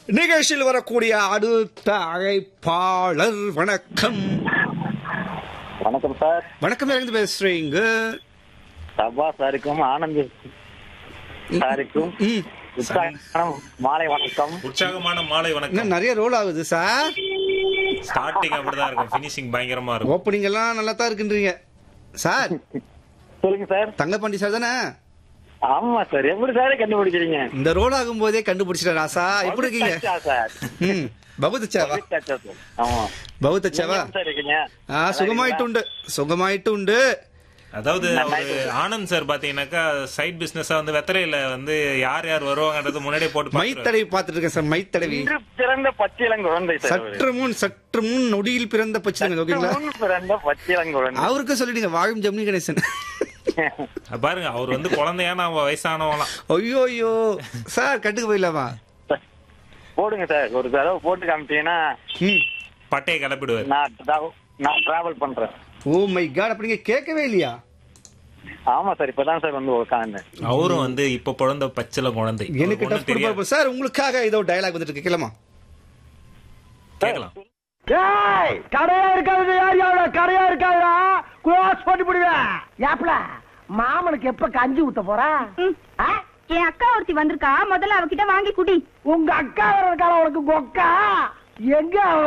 நிகழ்ச்சியில் வரக்கூடிய அடுத்த அழைப்பாளர் வணக்கம் வணக்கம் சார் வணக்கம் இருந்து பேசுறீங்க சபா சாருக்கும் ஆனந்த் சாருக்கும் ம். உற்சாகமான மாலை வணக்கம் உற்சாகமான மாலை வணக்கம் இன்னும் நிறைய ரோல் ஆகுது சார் ஸ்டார்டிங் அப்படிதான் இருக்கும் ஃபினிஷிங் பயங்கரமா இருக்கும் ஓப்பனிங் எல்லாம் நல்லா தான் இருக்குன்றீங்க சார் சொல்லுங்க சார் தங்கப்பாண்டி சார் தானே ஆமா சார் எப்படி சார் கண்டுபிடிக்கிறீங்க இந்த ரோல் ஆகும் போதே கண்டுபிடிச்சிட்டேன் ராசா எப்படி இருக்கீங்க பகுத்தச்சா சார் ம் பகுத் அச்சாவா பகுத்தச்சா சார் ஆமா பகுத் அச்சாவா நீங்க எப்படி சார் இருக்கீங்க ஆ சுகமாயிட்டு உண்டு சுகமாயிட்டு உண்டு அதாவது அவரு ஆனந்த் சார் பாத்தீங்கன்னாக்கா சைட் பிசினஸா வந்து வெத்தரையில வந்து யார் யார் வருவாங்கன்றது முன்னாடியே போட்டு பாத்துருவாரு. மைத்தடவி பார்த்துட்டு இருக்கேன் சார் மைத்தடவி இன்று பிறந்த பச்சிலங்குழந்தை சார் அவரு. சற்று முன் சற்று முன் நொடியில் பிறந்த பச்சை ஓகேங்களா முன் பிறந்த பச்சிலங்குழந்தை அவருக்கும் சொல்லிடுங்க வாழும் ஜெமினி கணேசன் அது பாருங்க அவர் வந்து குழந்தையான அவ வயசானவங்களாம் ஐயோ ஐயோ சார் கட்டுக்கு போயிடலாமா போடுங்க சார் ஒரு தடவை போட்டு காமிச்சீங்கன்னா ம் பட்டையை கிளப்பிடுவாரு நான் travel- நான் டிராவல் பண்றேன் ஓ மை காட் அப்படிங்க கேட்கவே இல்லையா ஆமா சார் இப்பதான் சார் வந்து உட்காந்தேன் அவரும் வந்து இப்ப பிறந்த பச்சில குழந்தை எனக்கு அவருக்கு டஃப் ஒண்ணும் தெரியாது. கொடுப்பாரு சார் உங்களுக்காக ஏதோ டயலாக் வந்துட்டு இருக்கு கேளமா கேட்கலாம் ஏய் கரையா இருக்காது யார் யாரோட கரையா இருக்காதுடா க்ளோஸ் பண்ணி விடுவேன் ஏப்ல மாமனுக்கு எப்ப கஞ்சி ஊத்த போறா ம். ஆ? என் அக்கா ஒருத்தி வந்திருக்கா முதல்ல அவகிட்ட வாங்கி குடி உங்க அக்கா இருக்கால உனக்கு கொக்கா எங்க அவ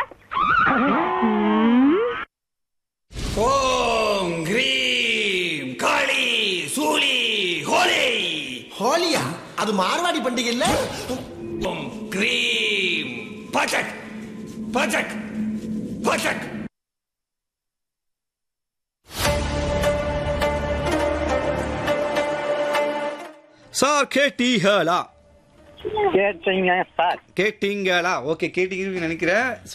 ஓம் கிரீம் காளி சூலி ஹோலி ஹோலியா அது மார்வாடி பண்டிகை இல்ல ஓம் கிரீம் பச்சக் பச்சக் பச்சக் சார் கேட்டீங்களா கேட்டீங்க சார் கேட்டீங்களா ஓகே கேட்டீங்கன்னு நினைக்கிறேன்